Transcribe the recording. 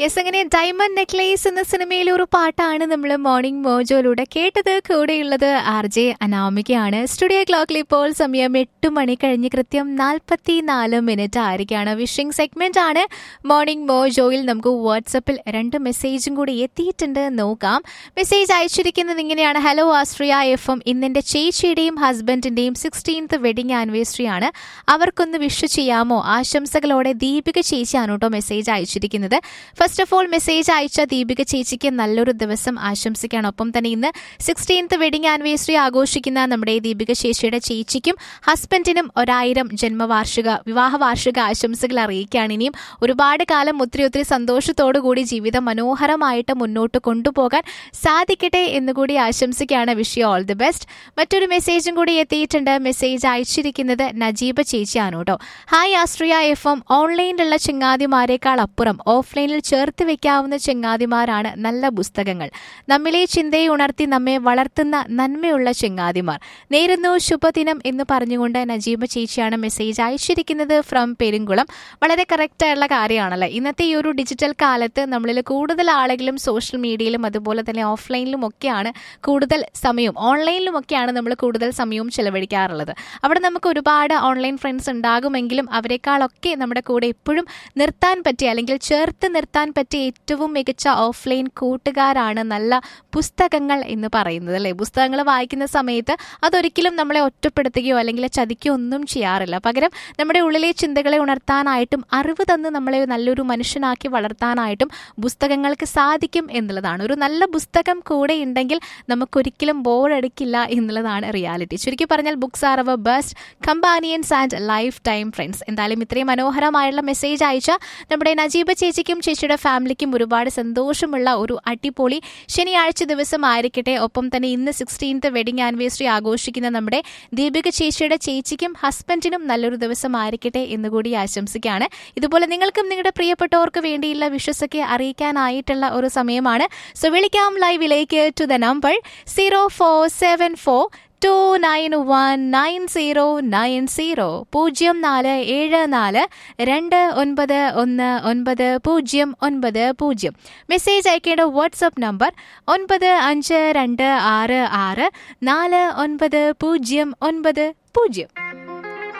yes അങ്ങനെ diamond necklace എന്ന സിനിമയിലെ ഒരു പാട്ടാണ് നമ്മൾ മോർണിംഗ് മോജോയിലൂടെ കേട്ടത് കൂടെയുള്ളത് ആർ ജെ അനാമികയാണ് സ്റ്റുഡിയോ ക്ലോക്കിൽ ഇപ്പോൾ സമയം എട്ട് മണി കഴിഞ്ഞ് കൃത്യം നാൽപ്പത്തി നാല് മിനിറ്റ് ആയിരിക്കാണ് വിഷിംഗ് സെഗ്മെന്റ് ആണ് മോർണിംഗ് മോജോയിൽ നമുക്ക് വാട്സപ്പിൽ രണ്ട് മെസ്സേജും കൂടി എത്തിയിട്ടുണ്ട് നോക്കാം മെസ്സേജ് അയച്ചിരിക്കുന്നത് ഇങ്ങനെയാണ് ഹലോ ആസ്ട്രിയ എഫ് എം ഇന്നെന്റെ ചേച്ചിയുടെയും ഹസ്ബൻഡിന്റെയും സിക്സ്റ്റീൻത്ത് വെഡിങ് ആനിവേഴ്സറി ആണ് അവർക്കൊന്ന് വിഷ് ചെയ്യാമോ ആശംസകളോടെ ദീപിക ചേച്ചിയാണ് കേട്ടോ മെസ്സേജ് അയച്ചിരിക്കുന്നത് ഫസ്റ്റ് ഓഫ് ഓൾ മെസ്സേജ് അയച്ച ദീപിക ചേച്ചിക്ക് നല്ലൊരു ദിവസം ആശംസിക്കുകയാണ് ഒപ്പം തന്നെ ഇന്ന് സിക്സ്റ്റീൻത്ത് വെഡിങ് ആനിവേഴ്സറി ആഘോഷിക്കുന്ന നമ്മുടെ ദീപിക ചേച്ചിയുടെ ചേച്ചിക്കും ഹസ്ബൻഡിനും ഒരായിരം ജന്മവാർഷിക വിവാഹ വാർഷിക ആശംസകൾ അറിയിക്കുകയാണ് ഇനിയും ഒരുപാട് കാലം ഒത്തിരി ഒത്തിരി സന്തോഷത്തോടു കൂടി ജീവിതം മനോഹരമായിട്ട് മുന്നോട്ട് കൊണ്ടുപോകാൻ സാധിക്കട്ടെ എന്നുകൂടി ആശംസിക്കുകയാണ് wish you all the best മറ്റൊരു മെസ്സേജും കൂടി എത്തിയിട്ടുണ്ട് മെസ്സേജ് അയച്ചിരിക്കുന്നത് നജീബ ചേച്ചിയാണ് കേട്ടോ ഹായ് ആസ്ട്രിയ എഫ് എം ഓൺലൈനിലുള്ള ചങ്ങാതിമാരെക്കാൾ അപ്പുറം ഓഫ്ലൈനിൽ ചേർത്ത് വെക്കാവുന്ന ചങ്ങാതിമാരാണ് നല്ല പുസ്തകങ്ങൾ നമ്മിലെ ചിന്തയെ ഉണർത്തി നമ്മെ വളർത്തുന്ന നന്മയുള്ള ചങ്ങാതിമാർ നേരുന്നു ശുഭദിനം എന്ന് പറഞ്ഞുകൊണ്ട് നജീബ ചേച്ചിയാണ് മെസ്സേജ് അയച്ചിരിക്കുന്നത് ഫ്രം പെരുങ്കുളം വളരെ കറക്റ്റായുള്ള കാര്യമാണല്ലേ ഇന്നത്തെ ഈ ഒരു ഡിജിറ്റൽ കാലത്ത് നമ്മളിൽ കൂടുതൽ ആളുകളും സോഷ്യൽ മീഡിയയിലും അതുപോലെ തന്നെ ഓഫ്ലൈനിലും ഒക്കെയാണ് കൂടുതൽ സമയവും ഓൺലൈനിലും ഒക്കെയാണ് നമ്മൾ കൂടുതൽ സമയവും ചെലവഴിക്കാറുള്ളത് അവിടെ നമുക്ക് ഒരുപാട് ഓൺലൈൻ ഫ്രണ്ട്സ് ഉണ്ടാകുമെങ്കിലും അവരെക്കാളൊക്കെ നമ്മുടെ കൂടെ എപ്പോഴും നിർത്താൻ പറ്റിയ അല്ലെങ്കിൽ ചേർത്ത് നിർത്താൻ പറ്റിയ ഏറ്റവും മികച്ച ഓഫ്ലൈൻ കൂട്ടുകാരാണ് നല്ല പുസ്തകങ്ങൾ എന്ന് പറയുന്നത് അല്ലേ പുസ്തകങ്ങൾ വായിക്കുന്ന സമയത്ത് അതൊരിക്കലും നമ്മളെ ഒറ്റപ്പെടുത്തുകയോ അല്ലെങ്കിൽ ചതിക്കുകയോ ഒന്നും ചെയ്യാറില്ല പകരം നമ്മുടെ ഉള്ളിലെ ചിന്തകളെ ഉണർത്താനായിട്ടും അറിവ് തന്ന് നമ്മളെ നല്ലൊരു മനുഷ്യനാക്കി വളർത്താനായിട്ടും പുസ്തകങ്ങൾക്ക് സാധിക്കും എന്നുള്ളതാണ് ഒരു നല്ല പുസ്തകം കൂടെ ഉണ്ടെങ്കിൽ നമുക്കൊരിക്കലും ബോറടിക്കില്ല എന്നുള്ളതാണ് റിയാലിറ്റി ചുരുക്കി പറഞ്ഞാൽ books are our best companions and life time friends എന്തായാലും ഇത്രയും മനോഹരമായുള്ള മെസ്സേജ് അയച്ച നമ്മുടെ നജീബ ചേച്ചിക്കും ചേച്ചിയുടെ ഫാമിലിക്കും ഒരുപാട് സന്തോഷമുള്ള ഒരു അടിപൊളി ശനിയാഴ്ച ദിവസം ആയിരിക്കട്ടെ ഒപ്പം തന്നെ ഇന്ന് സിക്സ്റ്റീൻത്ത് വെഡിങ് ആനിവേഴ്സറി ആഘോഷിക്കുന്ന നമ്മുടെ ദീപിക ചേച്ചിയുടെ ചേച്ചിക്കും ഹസ്ബൻഡിനും നല്ലൊരു ദിവസം ആയിരിക്കട്ടെ എന്നുകൂടി ആശംസിക്കുകയാണ് ഇതുപോലെ നിങ്ങൾക്കും നിങ്ങളുടെ പ്രിയപ്പെട്ടവർക്ക് വേണ്ടിയുള്ള വിശ്വസൊക്കെ അറിയിക്കാനായിട്ടുള്ള ഒരു സമയമാണ് സോ വിളിക്കാം ലൈവിലേക്ക് to the number zero four seven four two nine one nine zero nine zero പൂജ്യം നാല് ഏഴ് നാല് രണ്ട് ഒൻപത് ഒന്ന് ഒൻപത് പൂജ്യം ഒൻപത് പൂജ്യം മെസ്സേജ് അയക്കേണ്ട വാട്സപ്പ് നമ്പർ ഒൻപത് അഞ്ച് രണ്ട് ആറ് ആറ് നാല് ഒൻപത് പൂജ്യം ഒൻപത് പൂജ്യം